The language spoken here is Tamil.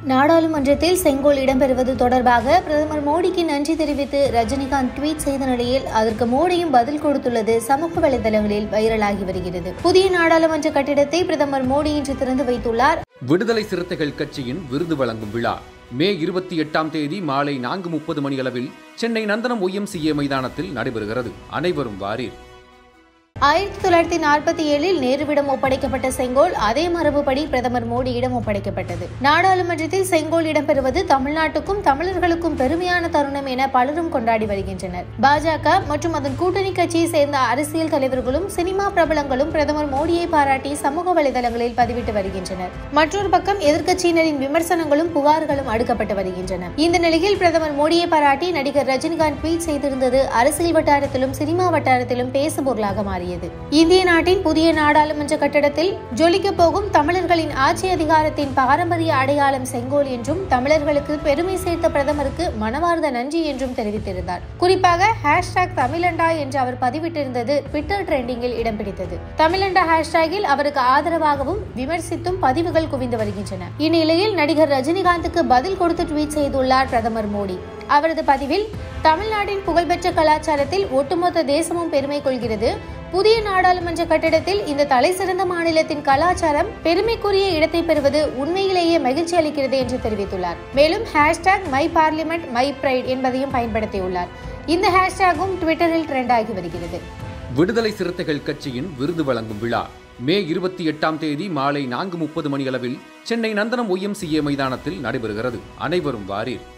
நாடாளுமன்றத்தில் செங்கோல் இடம்பெறுவது தொடர்பாக பிரதமர் மோடிக்கு நன்றி தெரிவித்து ரஜினிகாந்த் ட்வீட் செய்த நிலையில் அதற்கு மோடியும் பதில் கொடுத்துள்ளது சமூக வலைதளங்களில் வைரலாகி வருகிறது புதிய நாடாளுமன்ற கட்டிடத்தை பிரதமர் மோடி இன்று திறந்து வைத்துள்ளார் விடுதலை சிறுத்தைகள் கட்சியின் விருது வழங்கும் விழா மே இருபத்தி எட்டாம் தேதி மாலை நான்கு முப்பது மணியளவில் சென்னை நந்தனம் ஒய்எம்சிஏ மைதானத்தில் நடைபெறுகிறது அனைவரும் வாரீர் ஆயிரத்தி தொள்ளாயிரத்தி நாற்பத்தி ஏழில் நேருவிடம் ஒப்படைக்கப்பட்ட செங்கோல் அதே மரபுப்படி பிரதமர் மோடியிடம் ஒப்படைக்கப்பட்டது நாடாளுமன்றத்தில் செங்கோல் இடம்பெறுவது தமிழ்நாட்டுக்கும் தமிழர்களுக்கும் பெருமையான தருணம் என பலரும் கொண்டாடி வருகின்றனர் பாஜக மற்றும் அதன் கூட்டணி கட்சியை சேர்ந்த அரசியல் தலைவர்களும் சினிமா பிரபலங்களும் பிரதமர் மோடியை பாராட்டி சமூக வலைதளங்களில் பதிவிட்டு வருகின்றனர் மற்றொரு பக்கம் எதிர்க்கட்சியினரின் விமர்சனங்களும் புகார்களும் அடுக்கப்பட்டு வருகின்றன இந்த நிலையில் பிரதமர் மோடியை பாராட்டி நடிகர் ரஜினிகாந்த் ட்வீட் செய்திருந்தது அரசியல் வட்டாரத்திலும் சினிமா வட்டாரத்திலும் பேசுபொருளாக மாறியது மாறியது இந்திய நாட்டின் புதிய நாடாளுமன்ற கட்டடத்தில் ஜொலிக்க போகும் தமிழர்களின் ஆட்சி அதிகாரத்தின் பாரம்பரிய அடையாளம் செங்கோல் என்றும் தமிழர்களுக்கு பெருமை சேர்த்த பிரதமருக்கு மனமார்ந்த நன்றி என்றும் தெரிவித்திருந்தார் குறிப்பாக ஹேஷ்டாக் தமிழண்டா என்று அவர் பதிவிட்டிருந்தது ட்விட்டர் ட்ரெண்டிங்கில் இடம் பிடித்தது தமிழண்டா ஹேஷ்டாகில் அவருக்கு ஆதரவாகவும் விமர்சித்தும் பதிவுகள் குவிந்து வருகின்றன இந்நிலையில் நடிகர் ரஜினிகாந்துக்கு பதில் கொடுத்து ட்வீட் செய்துள்ளார் பிரதமர் மோடி அவரது பதிவில் தமிழ்நாட்டின் புகழ்பெற்ற கலாச்சாரத்தில் ஒட்டுமொத்த தேசமும் பெருமை கொள்கிறது புதிய நாடாளுமன்ற கட்டிடத்தில் இந்த தலை சிறந்த மாநிலத்தின் கலாச்சாரம் பெருமைக்குரிய இடத்தை பெறுவது உண்மையிலேயே மகிழ்ச்சி அளிக்கிறது என்று தெரிவித்துள்ளார் மேலும் hashtag my parliament my pride என்பதையும் பயன்படுத்தியுள்ளார் இந்த ஹேஷ்டாகும் ட்விட்டரில் ட்ரெண்ட் ஆகி வருகிறது விடுதலை சிறுத்தைகள் கட்சியின் விருது வழங்கும் விழா மே இருபத்தி எட்டாம் தேதி மாலை நான்கு முப்பது மணியளவில் சென்னை நந்தனம் ஒய்எம்சிஏ மைதானத்தில் நடைபெறுகிறது அனைவரும் வாரீர்